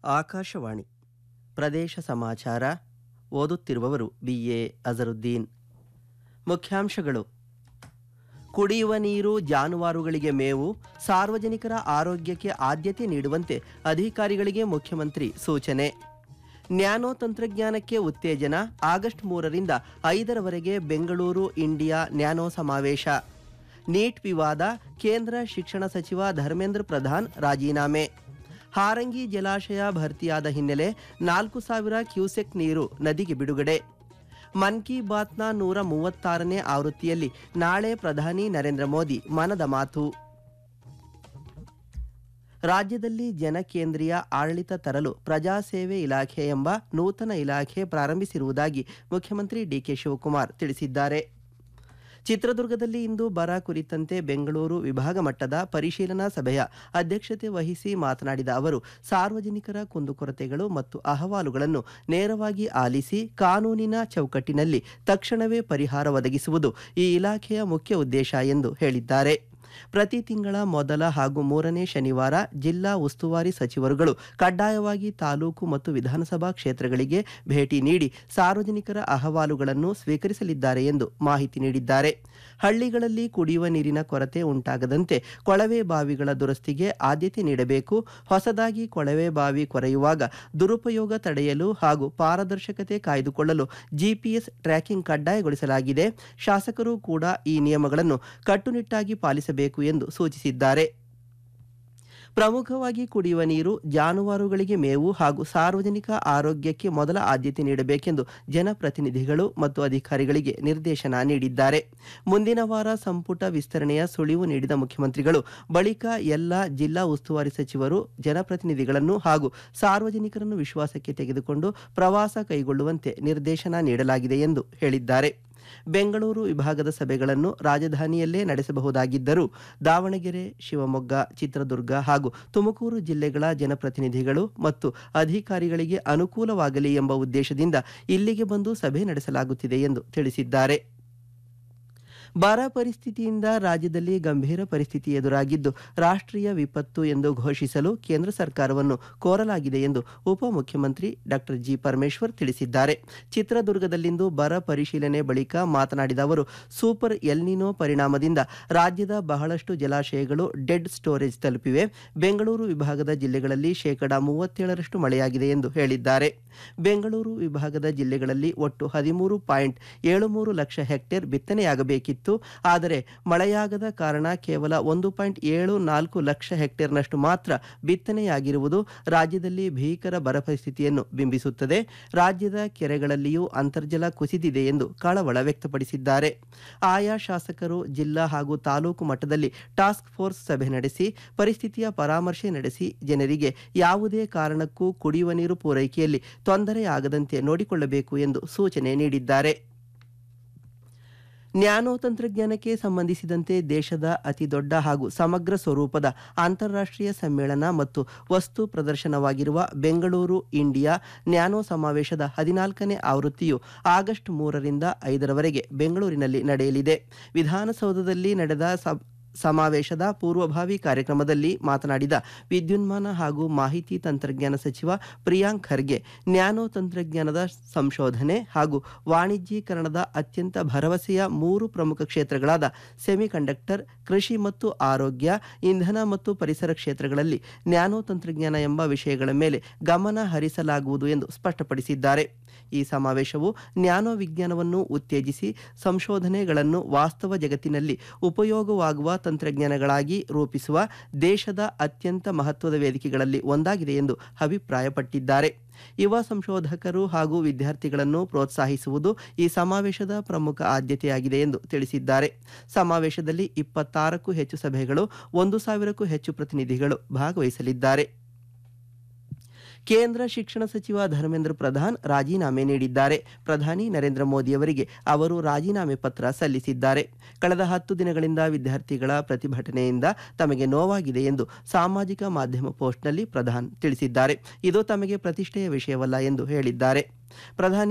ಆಕಾಶವಾಣಿ ಪ್ರದೇಶ ಸಮಾಚಾರ ಓದುತ್ತಿರುವವರು ಬಿ ಎ ಅಜರುದ್ದೀನ್ ಮುಖ್ಯಾಂಶಗಳು ಕುಡಿಯುವ ನೀರು ಜಾನುವಾರುಗಳಿಗೆ ಮೇವು ಸಾರ್ವಜನಿಕರ ಆರೋಗ್ಯಕ್ಕೆ ಆದ್ಯತೆ ನೀಡುವಂತೆ ಅಧಿಕಾರಿಗಳಿಗೆ ಮುಖ್ಯಮಂತ್ರಿ ಸೂಚನೆ ನ್ಯಾನೋ ತಂತ್ರಜ್ಞಾನಕ್ಕೆ ಉತ್ತೇಜನ ಆಗಸ್ಟ್ ಮೂರರಿಂದ ಐದರವರೆಗೆ ಬೆಂಗಳೂರು ಇಂಡಿಯಾ ನ್ಯಾನೋ ಸಮಾವೇಶ ನೀಟ್ ವಿವಾದ ಕೇಂದ್ರ ಶಿಕ್ಷಣ ಸಚಿವ ಧರ್ಮೇಂದ್ರ ಪ್ರಧಾನ್ ರಾಜೀನಾಮೆ ಹಾರಂಗಿ ಜಲಾಶಯ ಭರ್ತಿಯಾದ ಹಿನ್ನೆಲೆ ನಾಲ್ಕು ಸಾವಿರ ಕ್ಯೂಸೆಕ್ ನೀರು ನದಿಗೆ ಬಿಡುಗಡೆ ಮನ್ ಕಿ ಬಾತ್ನ ನೂರ ಮೂವತ್ತಾರನೇ ಆವೃತ್ತಿಯಲ್ಲಿ ನಾಳೆ ಪ್ರಧಾನಿ ನರೇಂದ್ರ ಮೋದಿ ಮನದ ಮಾತು ರಾಜ್ಯದಲ್ಲಿ ಜನಕೇಂದ್ರೀಯ ಆಡಳಿತ ತರಲು ಪ್ರಜಾಸೇವೆ ಇಲಾಖೆ ಎಂಬ ನೂತನ ಇಲಾಖೆ ಪ್ರಾರಂಭಿಸಿರುವುದಾಗಿ ಮುಖ್ಯಮಂತ್ರಿ ಡಿಕೆ ಶಿವಕುಮಾರ್ ತಿಳಿಸಿದ್ದಾರೆ ಚಿತ್ರದುರ್ಗದಲ್ಲಿ ಇಂದು ಬರ ಕುರಿತಂತೆ ಬೆಂಗಳೂರು ವಿಭಾಗ ಮಟ್ಟದ ಪರಿಶೀಲನಾ ಸಭೆಯ ಅಧ್ಯಕ್ಷತೆ ವಹಿಸಿ ಮಾತನಾಡಿದ ಅವರು ಸಾರ್ವಜನಿಕರ ಕುಂದುಕೊರತೆಗಳು ಮತ್ತು ಅಹವಾಲುಗಳನ್ನು ನೇರವಾಗಿ ಆಲಿಸಿ ಕಾನೂನಿನ ಚೌಕಟ್ಟಿನಲ್ಲಿ ತಕ್ಷಣವೇ ಪರಿಹಾರ ಒದಗಿಸುವುದು ಈ ಇಲಾಖೆಯ ಮುಖ್ಯ ಉದ್ದೇಶ ಎಂದು ಹೇಳಿದ್ದಾರೆ ಪ್ರತಿ ತಿಂಗಳ ಮೊದಲ ಹಾಗೂ ಮೂರನೇ ಶನಿವಾರ ಜಿಲ್ಲಾ ಉಸ್ತುವಾರಿ ಸಚಿವರುಗಳು ಕಡ್ಡಾಯವಾಗಿ ತಾಲೂಕು ಮತ್ತು ವಿಧಾನಸಭಾ ಕ್ಷೇತ್ರಗಳಿಗೆ ಭೇಟಿ ನೀಡಿ ಸಾರ್ವಜನಿಕರ ಅಹವಾಲುಗಳನ್ನು ಸ್ವೀಕರಿಸಲಿದ್ದಾರೆ ಎಂದು ಮಾಹಿತಿ ನೀಡಿದ್ದಾರೆ ಹಳ್ಳಿಗಳಲ್ಲಿ ಕುಡಿಯುವ ನೀರಿನ ಕೊರತೆ ಉಂಟಾಗದಂತೆ ಕೊಳವೆ ಬಾವಿಗಳ ದುರಸ್ತಿಗೆ ಆದ್ಯತೆ ನೀಡಬೇಕು ಹೊಸದಾಗಿ ಕೊಳವೆ ಬಾವಿ ಕೊರೆಯುವಾಗ ದುರುಪಯೋಗ ತಡೆಯಲು ಹಾಗೂ ಪಾರದರ್ಶಕತೆ ಕಾಯ್ದುಕೊಳ್ಳಲು ಜಿಪಿಎಸ್ ಟ್ರ್ಯಾಕಿಂಗ್ ಕಡ್ಡಾಯಗೊಳಿಸಲಾಗಿದೆ ಶಾಸಕರು ಕೂಡ ಈ ನಿಯಮಗಳನ್ನು ಕಟ್ಟುನಿಟ್ಟಾಗಿ ಪಾಲಿಸಬೇಕು ಎಂದು ಸೂಚಿಸಿದ್ದಾರೆ ಪ್ರಮುಖವಾಗಿ ಕುಡಿಯುವ ನೀರು ಜಾನುವಾರುಗಳಿಗೆ ಮೇವು ಹಾಗೂ ಸಾರ್ವಜನಿಕ ಆರೋಗ್ಯಕ್ಕೆ ಮೊದಲ ಆದ್ಯತೆ ನೀಡಬೇಕೆಂದು ಜನಪ್ರತಿನಿಧಿಗಳು ಮತ್ತು ಅಧಿಕಾರಿಗಳಿಗೆ ನಿರ್ದೇಶನ ನೀಡಿದ್ದಾರೆ ಮುಂದಿನ ವಾರ ಸಂಪುಟ ವಿಸ್ತರಣೆಯ ಸುಳಿವು ನೀಡಿದ ಮುಖ್ಯಮಂತ್ರಿಗಳು ಬಳಿಕ ಎಲ್ಲ ಜಿಲ್ಲಾ ಉಸ್ತುವಾರಿ ಸಚಿವರು ಜನಪ್ರತಿನಿಧಿಗಳನ್ನು ಹಾಗೂ ಸಾರ್ವಜನಿಕರನ್ನು ವಿಶ್ವಾಸಕ್ಕೆ ತೆಗೆದುಕೊಂಡು ಪ್ರವಾಸ ಕೈಗೊಳ್ಳುವಂತೆ ನಿರ್ದೇಶನ ನೀಡಲಾಗಿದೆ ಎಂದು ಹೇಳಿದ್ದಾರೆ ಬೆಂಗಳೂರು ವಿಭಾಗದ ಸಭೆಗಳನ್ನು ರಾಜಧಾನಿಯಲ್ಲೇ ನಡೆಸಬಹುದಾಗಿದ್ದರೂ ದಾವಣಗೆರೆ ಶಿವಮೊಗ್ಗ ಚಿತ್ರದುರ್ಗ ಹಾಗೂ ತುಮಕೂರು ಜಿಲ್ಲೆಗಳ ಜನಪ್ರತಿನಿಧಿಗಳು ಮತ್ತು ಅಧಿಕಾರಿಗಳಿಗೆ ಅನುಕೂಲವಾಗಲಿ ಎಂಬ ಉದ್ದೇಶದಿಂದ ಇಲ್ಲಿಗೆ ಬಂದು ಸಭೆ ನಡೆಸಲಾಗುತ್ತಿದೆ ಎಂದು ತಿಳಿಸಿದ್ದಾರೆ ಬರ ಪರಿಸ್ಥಿತಿಯಿಂದ ರಾಜ್ಯದಲ್ಲಿ ಗಂಭೀರ ಪರಿಸ್ಥಿತಿ ಎದುರಾಗಿದ್ದು ರಾಷ್ಟ್ರೀಯ ವಿಪತ್ತು ಎಂದು ಘೋಷಿಸಲು ಕೇಂದ್ರ ಸರ್ಕಾರವನ್ನು ಕೋರಲಾಗಿದೆ ಎಂದು ಉಪಮುಖ್ಯಮಂತ್ರಿ ಡಾಕ್ಟರ್ ಜಿ ಪರಮೇಶ್ವರ್ ತಿಳಿಸಿದ್ದಾರೆ ಚಿತ್ರದುರ್ಗದಲ್ಲಿಂದು ಬರ ಪರಿಶೀಲನೆ ಬಳಿಕ ಮಾತನಾಡಿದ ಅವರು ಸೂಪರ್ ಎಲ್ನಿನೋ ಪರಿಣಾಮದಿಂದ ರಾಜ್ಯದ ಬಹಳಷ್ಟು ಜಲಾಶಯಗಳು ಡೆಡ್ ಸ್ಟೋರೇಜ್ ತಲುಪಿವೆ ಬೆಂಗಳೂರು ವಿಭಾಗದ ಜಿಲ್ಲೆಗಳಲ್ಲಿ ಶೇಕಡಾ ಮೂವತ್ತೇಳರಷ್ಟು ಮಳೆಯಾಗಿದೆ ಎಂದು ಹೇಳಿದ್ದಾರೆ ಬೆಂಗಳೂರು ವಿಭಾಗದ ಜಿಲ್ಲೆಗಳಲ್ಲಿ ಒಟ್ಟು ಹದಿಮೂರು ಪಾಯಿಂಟ್ ಏಳು ಮೂರು ಲಕ್ಷ ಹೆಕ್ಟೇರ್ ಬಿತ್ತನೆಯಾಗಬೇಕಿತ್ತು ಆದರೆ ಮಳೆಯಾಗದ ಕಾರಣ ಕೇವಲ ಒಂದು ಪಾಯಿಂಟ್ ಏಳು ನಾಲ್ಕು ಲಕ್ಷ ಹೆಕ್ಟೇರ್ನಷ್ಟು ಮಾತ್ರ ಬಿತ್ತನೆಯಾಗಿರುವುದು ರಾಜ್ಯದಲ್ಲಿ ಭೀಕರ ಬರ ಪರಿಸ್ಥಿತಿಯನ್ನು ಬಿಂಬಿಸುತ್ತದೆ ರಾಜ್ಯದ ಕೆರೆಗಳಲ್ಲಿಯೂ ಅಂತರ್ಜಲ ಕುಸಿದಿದೆ ಎಂದು ಕಳವಳ ವ್ಯಕ್ತಪಡಿಸಿದ್ದಾರೆ ಆಯಾ ಶಾಸಕರು ಜಿಲ್ಲಾ ಹಾಗೂ ತಾಲೂಕು ಮಟ್ಟದಲ್ಲಿ ಟಾಸ್ಕ್ ಫೋರ್ಸ್ ಸಭೆ ನಡೆಸಿ ಪರಿಸ್ಥಿತಿಯ ಪರಾಮರ್ಶೆ ನಡೆಸಿ ಜನರಿಗೆ ಯಾವುದೇ ಕಾರಣಕ್ಕೂ ಕುಡಿಯುವ ನೀರು ಪೂರೈಕೆಯಲ್ಲಿ ತೊಂದರೆಯಾಗದಂತೆ ನೋಡಿಕೊಳ್ಳಬೇಕು ಎಂದು ಸೂಚನೆ ನೀಡಿದ್ದಾರೆ ನ್ಯಾನೋ ತಂತ್ರಜ್ಞಾನಕ್ಕೆ ಸಂಬಂಧಿಸಿದಂತೆ ದೇಶದ ಅತಿದೊಡ್ಡ ಹಾಗೂ ಸಮಗ್ರ ಸ್ವರೂಪದ ಅಂತಾರಾಷ್ಟ್ರೀಯ ಸಮ್ಮೇಳನ ಮತ್ತು ವಸ್ತು ಪ್ರದರ್ಶನವಾಗಿರುವ ಬೆಂಗಳೂರು ಇಂಡಿಯಾ ನ್ಯಾನೋ ಸಮಾವೇಶದ ಹದಿನಾಲ್ಕನೇ ಆವೃತ್ತಿಯು ಆಗಸ್ಟ್ ಮೂರರಿಂದ ಐದರವರೆಗೆ ಬೆಂಗಳೂರಿನಲ್ಲಿ ನಡೆಯಲಿದೆ ವಿಧಾನಸೌಧದಲ್ಲಿ ನಡೆದ ಸಬ್ ಸಮಾವೇಶದ ಪೂರ್ವಭಾವಿ ಕಾರ್ಯಕ್ರಮದಲ್ಲಿ ಮಾತನಾಡಿದ ವಿದ್ಯುನ್ಮಾನ ಹಾಗೂ ಮಾಹಿತಿ ತಂತ್ರಜ್ಞಾನ ಸಚಿವ ಪ್ರಿಯಾಂಕ್ ಖರ್ಗೆ ನ್ಯಾನೋ ತಂತ್ರಜ್ಞಾನದ ಸಂಶೋಧನೆ ಹಾಗೂ ವಾಣಿಜ್ಯೀಕರಣದ ಅತ್ಯಂತ ಭರವಸೆಯ ಮೂರು ಪ್ರಮುಖ ಕ್ಷೇತ್ರಗಳಾದ ಸೆಮಿಕಂಡಕ್ಟರ್ ಕೃಷಿ ಮತ್ತು ಆರೋಗ್ಯ ಇಂಧನ ಮತ್ತು ಪರಿಸರ ಕ್ಷೇತ್ರಗಳಲ್ಲಿ ನ್ಯಾನೋ ತಂತ್ರಜ್ಞಾನ ಎಂಬ ವಿಷಯಗಳ ಮೇಲೆ ಗಮನ ಹರಿಸಲಾಗುವುದು ಎಂದು ಸ್ಪಷ್ಟಪಡಿಸಿದ್ದಾರೆ ಈ ಸಮಾವೇಶವು ನ್ಯಾನೋ ವಿಜ್ಞಾನವನ್ನು ಉತ್ತೇಜಿಸಿ ಸಂಶೋಧನೆಗಳನ್ನು ವಾಸ್ತವ ಜಗತ್ತಿನಲ್ಲಿ ಉಪಯೋಗವಾಗುವ ತಂತ್ರಜ್ಞಾನಗಳಾಗಿ ರೂಪಿಸುವ ದೇಶದ ಅತ್ಯಂತ ಮಹತ್ವದ ವೇದಿಕೆಗಳಲ್ಲಿ ಒಂದಾಗಿದೆ ಎಂದು ಅಭಿಪ್ರಾಯಪಟ್ಟಿದ್ದಾರೆ ಯುವ ಸಂಶೋಧಕರು ಹಾಗೂ ವಿದ್ಯಾರ್ಥಿಗಳನ್ನು ಪ್ರೋತ್ಸಾಹಿಸುವುದು ಈ ಸಮಾವೇಶದ ಪ್ರಮುಖ ಆದ್ಯತೆಯಾಗಿದೆ ಎಂದು ತಿಳಿಸಿದ್ದಾರೆ ಸಮಾವೇಶದಲ್ಲಿ ಇಪ್ಪತ್ತಾರಕ್ಕೂ ಹೆಚ್ಚು ಸಭೆಗಳು ಒಂದು ಸಾವಿರಕ್ಕೂ ಹೆಚ್ಚು ಪ್ರತಿನಿಧಿಗಳು ಭಾಗವಹಿಸಲಿದ್ದಾರೆ ಕೇಂದ್ರ ಶಿಕ್ಷಣ ಸಚಿವ ಧರ್ಮೇಂದ್ರ ಪ್ರಧಾನ್ ರಾಜೀನಾಮೆ ನೀಡಿದ್ದಾರೆ ಪ್ರಧಾನಿ ನರೇಂದ್ರ ಮೋದಿಯವರಿಗೆ ಅವರು ರಾಜೀನಾಮೆ ಪತ್ರ ಸಲ್ಲಿಸಿದ್ದಾರೆ ಕಳೆದ ಹತ್ತು ದಿನಗಳಿಂದ ವಿದ್ಯಾರ್ಥಿಗಳ ಪ್ರತಿಭಟನೆಯಿಂದ ತಮಗೆ ನೋವಾಗಿದೆ ಎಂದು ಸಾಮಾಜಿಕ ಮಾಧ್ಯಮ ಪೋಸ್ಟ್ನಲ್ಲಿ ಪ್ರಧಾನ್ ತಿಳಿಸಿದ್ದಾರೆ ಇದು ತಮಗೆ ಪ್ರತಿಷ್ಠೆಯ ವಿಷಯವಲ್ಲ ಎಂದು ಹೇಳಿದ್ದಾರೆ ಪ್ರಧಾನಿ